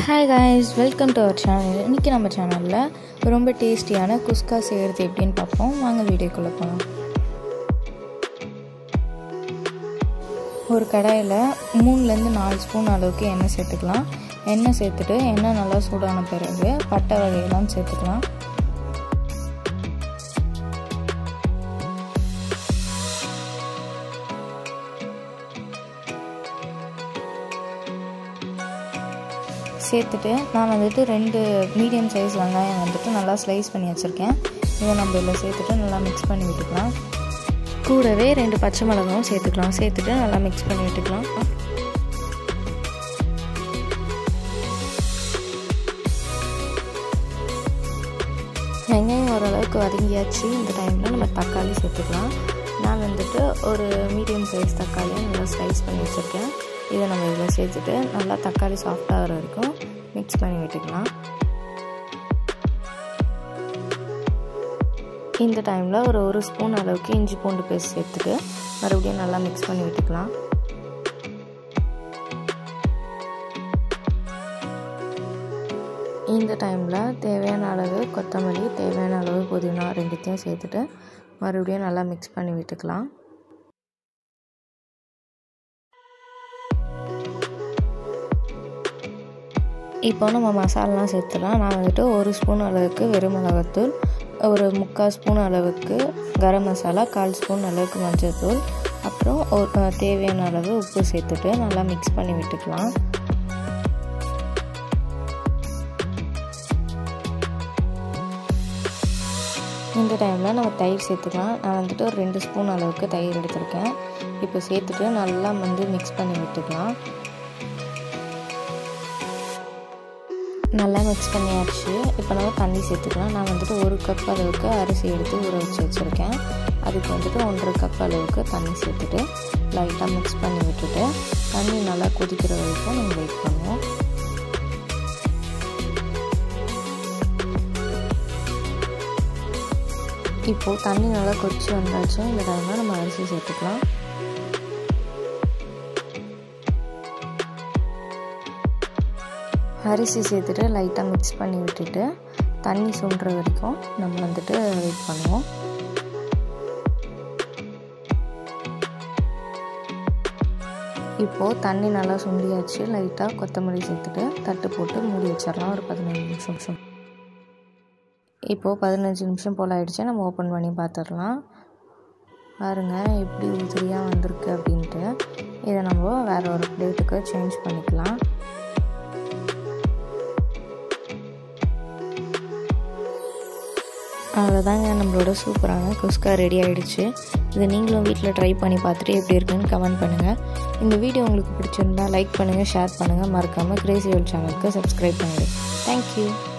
hi guys welcome to our channel இன்றைக்கி நம்ம சேனலில் ரொம்ப டேஸ்டியான குஸ்கா செய்கிறது எப்படின்னு பார்ப்போம் வாங்க வீடியோக்குள்ளே போகலாம் ஒரு கடாயில் மூணுலேருந்து நாலு ஸ்பூன் அளவுக்கு எண்ணெய் சேர்த்துக்கலாம் எண்ணெய் சேர்த்துட்டு எண்ணெய் நல்லா சூடான பிறகு பட்டை வகையெல்லாம் சேர்த்துக்கலாம் சேர்த்துட்டு நான் வந்துட்டு ரெண்டு மீடியம் சைஸ் வெங்காயம் வந்துட்டு நல்லா ஸ்லைஸ் பண்ணி வச்சுருக்கேன் இதை நம்ம இதில் சேர்த்துட்டு நல்லா மிக்ஸ் பண்ணி விட்டுக்கலாம் கூடவே ரெண்டு பச்சை மிளகாவும் சேர்த்துக்கலாம் சேர்த்துட்டு நல்லா மிக்ஸ் பண்ணி விட்டுக்கலாம் வெங்காயம் ஓரளவுக்கு வதங்கியாச்சு இந்த டைமில் நம்ம தக்காளி சேர்த்துக்கலாம் நான் வந்துட்டு ஒரு மீடியம் சைஸ் தக்காளியை நல்லா ஸ்லைஸ் பண்ணி வச்சுருக்கேன் இதை நம்ம இதில் சேர்த்துட்டு நல்லா தக்காளி சாஃப்டாகிற வரைக்கும் மிக்ஸ் பண்ணி விட்டுக்கலாம் இந்த டைமில் ஒரு ஒரு ஸ்பூன் அளவுக்கு இஞ்சி பூண்டு பேஸ்ட் சேர்த்துட்டு மறுபடியும் நல்லா மிக்ஸ் பண்ணி விட்டுக்கலாம் இந்த டைமில் தேவையான அளவு கொத்தமல்லி தேவையான அளவு புதினா ரெண்டுத்தையும் சேர்த்துட்டு மறுபடியும் நல்லா மிக்ஸ் பண்ணி விட்டுக்கலாம் இப்போ நம்ம மசாலாலாம் சேர்த்துலாம் நான் வந்துட்டு ஒரு ஸ்பூன் அளவுக்கு வெறும் மிளகாத்தூள் ஒரு முக்கால் ஸ்பூன் அளவுக்கு கரம் மசாலா கால் ஸ்பூன் அளவுக்கு மஞ்சள்தூள் அப்புறம் ஒரு தேவையான அளவு உப்பு சேர்த்துட்டு நல்லா மிக்ஸ் பண்ணி விட்டுக்கலாம் இந்த டைமில் நம்ம தயிர் சேர்த்துக்கலாம் நான் வந்துட்டு ஒரு ரெண்டு ஸ்பூன் அளவுக்கு தயிர் எடுத்திருக்கேன் இப்போ சேர்த்துட்டு நல்லா வந்து மிக்ஸ் பண்ணி விட்டுக்கலாம் நல்லா மிக்ஸ் பண்ணியாச்சு இப்போ நம்ம தண்ணி சேர்த்துக்கலாம் நான் வந்துட்டு ஒரு கப் அளவுக்கு அரிசி எடுத்து ஊற வச்சு வச்சுருக்கேன் அதுக்கு வந்துட்டு ஒன்றரை கப் அளவுக்கு தண்ணி சேர்த்துட்டு லைட்டாக மிக்ஸ் பண்ணி விட்டுட்டு தண்ணி நல்லா கொதிக்கிற வரைக்கும் நம்ம வெயிட் பண்ணுவோம் இப்போது தண்ணி நல்லா கொதிச்சு வந்தாச்சு இந்த டைமில் நம்ம அரிசி சேர்த்துக்கலாம் அரிசி சேர்த்துட்டு லைட்டாக மிக்ஸ் பண்ணி விட்டுட்டு தண்ணி சுண்டுற வரைக்கும் நம்ம வந்துட்டு வெயிட் பண்ணுவோம் இப்போது தண்ணி நல்லா சுண்டியாச்சு லைட்டாக கொத்தமல்லி சேர்த்துட்டு தட்டு போட்டு மூடி வச்சிடலாம் ஒரு பதினஞ்சு நிமிஷம் நிமிஷம் இப்போது பதினஞ்சு நிமிஷம் போல் ஆகிடுச்சு நம்ம ஓப்பன் பண்ணி பார்த்துடலாம் பாருங்கள் எப்படி உதிரியாக வந்திருக்கு அப்படின்ட்டு இதை நம்ம வேறு ஒரு பிளேட்டுக்கு சேஞ்ச் பண்ணிக்கலாம் அவ்வளோதாங்க நம்மளோட சூப்பரான குஸ்கா ரெடி ஆகிடுச்சு இதை நீங்களும் வீட்டில் ட்ரை பண்ணி பார்த்துட்டு எப்படி இருக்குன்னு கமெண்ட் பண்ணுங்கள் இந்த வீடியோ உங்களுக்கு பிடிச்சிருந்தா லைக் பண்ணுங்கள் ஷேர் பண்ணுங்கள் மறக்காமல் கிரேசி வேல் சேனலுக்கு சப்ஸ்கிரைப் பண்ணுங்கள் தேங்க்யூ